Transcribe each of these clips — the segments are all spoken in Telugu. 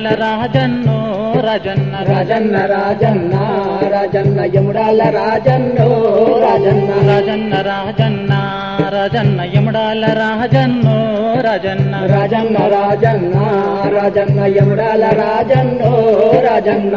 రాజన్నో రాజన్న రాజన్న రాజన్న రాజన్న యముడాల రాజన్నో రాజన్న రాజన్న రాజన్న రాజన్న యముడాల రాజన్నో రాజన్న రాజన్న రాజన్న రాజన్న యముడాల రాజన్నో రాజన్న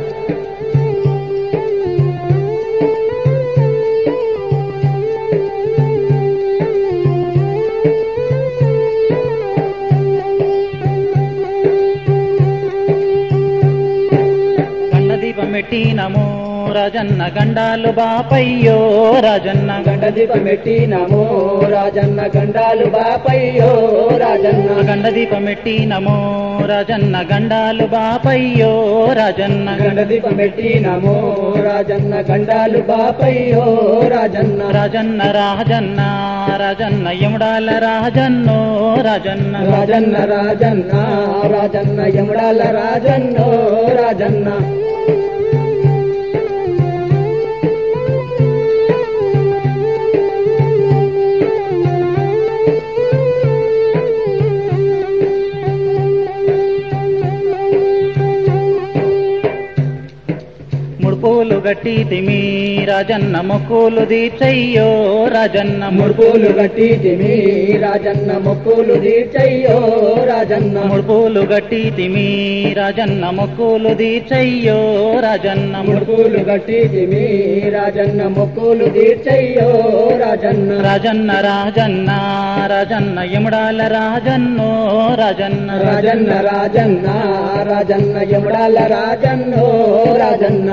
గండ దీపం పెట్టినము రాజన్న గండాలు బాపయ్యో రాజన్న గండ దీపం పెట్టినమో రాజన్న గండాలు బాపయ్యో రాజన్న గండ దీపం పెట్టినము రాజన్న గండాలు బాపయ్యో రాజన్న గండ దీపం పెట్టినమో రాజన్న గండాలు బాపయ్యో రాజన్న రాజన్న రాజన్న రాజన్న యముడాల రాజన్నో రాజన్న రాజన్న రాజన్న రాజన్న యముడాల రాజన్నో రాజన్న ముడుపులు గట్టి తిమి రాజన్న మొక్కులు దీచయ్యో రాజన్న ముడుపులు గట్టి తిమి రాజన్న మొక్కులు తీర్చయ్యో రాజన్న ముడుపులు గట్టి తిమి రాజన్న మొక్కులు దీచయ్యో రాజన్న ముడుపులు గట్టి తిమి రాజన్న మొక్కులు తీర్చయ్యో రాజన్న రాజన్న రాజన్న రాజన్న యముడాల రాజన్నో రాజన్న రాజన్న రాజన్న రాజన్న యముడాల రాజన్నో రాజన్న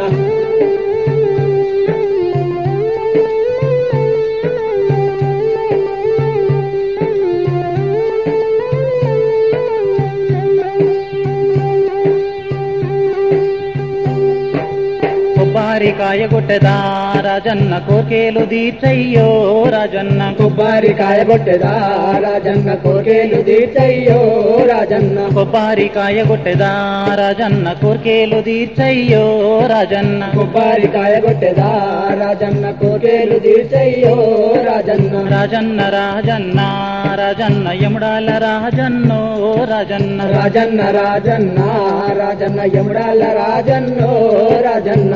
కొబ్బరికాయ కొట్టెదా రాజన్న కోకేలు దీచయ్యో రాజన్న కొబ్బరికాయ కొట్టెదా రాజన్న కోకేలు తీర్చయ్యో రాజన్న కొబ్బరికాయ కొట్టెదా రాజన్న కోర్కేలు దీచయ్యో రాజన్న కొబ్బరికాయ కొట్టెదా రాజన్న కోకేలు తీర్చయ్యో రాజన్న రాజన్న రాజన్న రాజన్న యముడాల రాజన్నో రాజన్న రాజన్న రాజన్న రాజన్న యముడాల రాజన్నో రాజన్న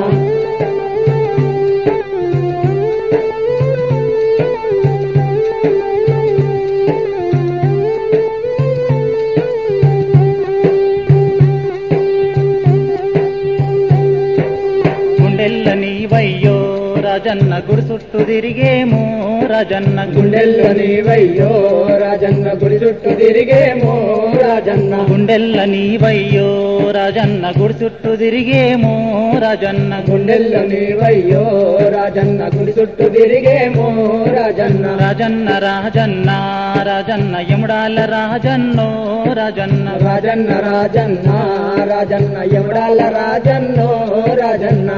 గుండెల్ల నీవయ్యో రాజన్న గుడి చుట్టూ తిరిగేమో రాజన్న గుండెల్లో నీవయ్యో రాజన్న గుడి చుట్టూ తిరిగేమో రాజన్న గుండెల్ల నీవయ్యో రాజన్న గుడి చుట్టూ తిరిగేమో రాజన్న గుండెల్లో నీవయ్యో రాజన్న గుడి చుట్టూ తిరిగేమో రాజన్న రాజన్న రాజన్న రాజన్న యముడాల రాజన్నో రాజన్న రాజన్న రాజన్న రాజన్న యముడాల రాజన్నో రాజన్న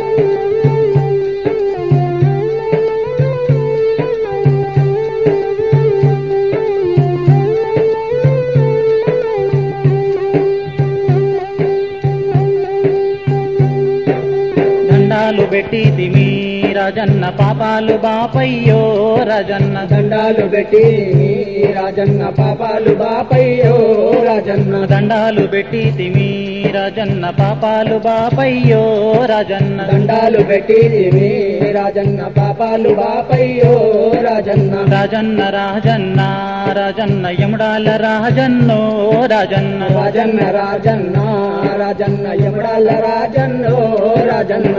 దండాలు పెట్టి తిమి రాజన్న పాపాలు బాపయ్యో రాజన్న దండాలు పెట్టి రాజన్న పాపాలు బాపయ్యో రాజన్న దండాలు పెట్టి తిమి రాజన్న పాపాలు బాపయ్యో రాజన్న దండాలు పెట్టి రాజన్న పాపాలు బాపయ్యో రాజన్న రాజన్న రాజన్న రాజన్న యముడాల రాజన్నో రాజన్న రాజన్న రాజన్న రాజన్న యముడాల రాజన్నో రాజన్న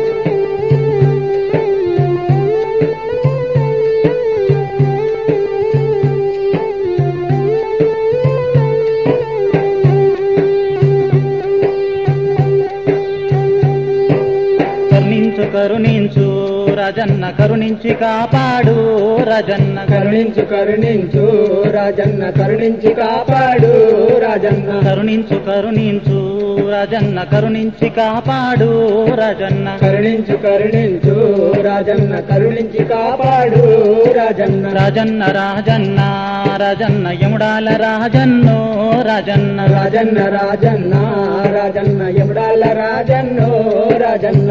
కరుణించు కరుణించు రాజన్న కరుణించి కాపాడు రాజన్న కరుణించు కరుణించు రాజన్న కరుణించి కాపాడు రాజన్న కరుణించు కరుణించు రాజన్న కరుణించి కాపాడు రాజన్న కరుణించు కరుణించు రాజన్న కరుణించి కాపాడు రాజన్న రాజన్న రాజన్న రాజన్న యముడాల రాజన్నో రాజన్న రాజన్న రాజన్న రాజన్న యముడాల రాజన్నో రాజన్న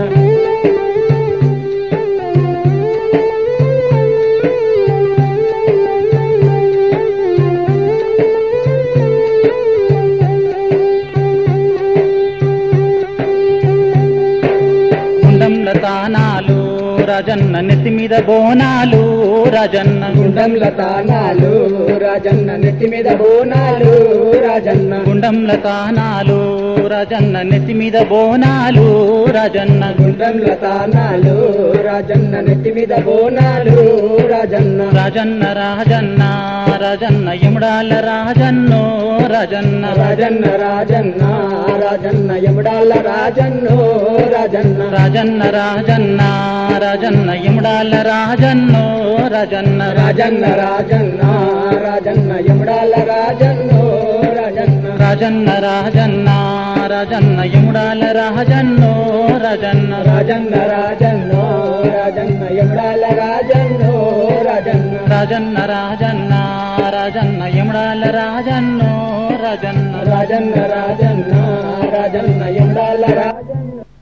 రాజన్న నెత్తి మీద బోనాలు రాజన్న గుండంల తానాలు రాజన్న నెత్తి మీద బోనాలు రాజన్న గుండంల తానాలు రాజన్న నెత్తి మీద బోనాలు రాజన్న గుండంల తానాలు రాజన్న నెత్తి మీద బోనాలు రాజన్న రాజన్న రాజన్న రాజన్న ఎముడాల రాజన్నో రాజన్న రాజన్న రాజన్న రాజన్న ఎముడాల రాజన్నో రాజన్న రాజన్న రాజన్న రాజన్న ఎముడాల రాజన్నో రాజన్న రాజన్న రాజన్న రాజన్న ఎముడాల రాజన్నో రాజన్న రాజన్న రాజన్న రాజన్న ఎముడాల రాజన్నో రాజన్న రాజన్న రాజన్నో రాజన్న ఎముడాల రాజన్నో రాజన్న రాజన్న రాజన్న రాజన్న ఎముడాల రాజన్నో రాజన్న రాజన్న రాజన్న రాజన్న ఎముడాల రాజన్న